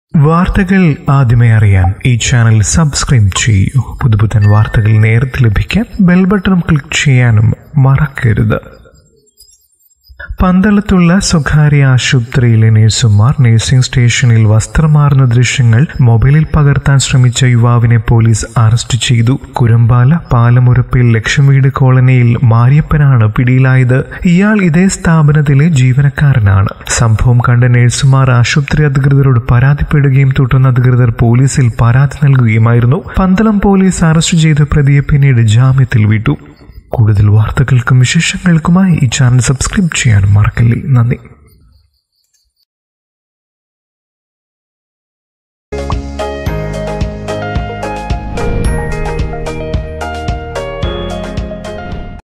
വാർത്തകൾ ആദ്യമേ അറിയാൻ ഈ ചാനൽ സബ്സ്ക്രൈബ് ചെയ്യൂ പുതുപുത്തൻ വാർത്തകൾ നേരത്തെ ലഭിക്കാൻ ബെൽ ബട്ടൺ ക്ലിക്ക് ചെയ്യാനും മറക്കരുത് പന്തളത്തുള്ള സ്വകാര്യ ആശുപത്രിയിലെ നഴ്സുമാർ നഴ്സിംഗ് സ്റ്റേഷനിൽ വസ്ത്രമാർന്ന ദൃശ്യങ്ങൾ മൊബൈലിൽ പകർത്താൻ ശ്രമിച്ച യുവാവിനെ പോലീസ് അറസ്റ്റ് ചെയ്തു കുരമ്പാല പാലമുറപ്പിൽ ലക്ഷ്മീട് കോളനിയിൽ മാരിയപ്പനാണ് പിടിയിലായത് ഇയാൾ ഇതേ സ്ഥാപനത്തിലെ ജീവനക്കാരനാണ് സംഭവം കണ്ട നഴ്സുമാർ ആശുപത്രി അധികൃതരോട് പരാതിപ്പെടുകയും തുടർന്ന് അധികൃതർ പോലീസിൽ പരാതി നൽകുകയുമായിരുന്നു പന്തളം പോലീസ് അറസ്റ്റ് ചെയ്ത പ്രതിയെ പിന്നീട് ജാമ്യത്തിൽ വിട്ടു കൂടുതൽ വാർത്തകൾക്കും വിശേഷങ്ങൾക്കുമായി ഈ ചാനൽ സബ്സ്ക്രൈബ് ചെയ്യാനും മറക്കല്ലേ നന്ദി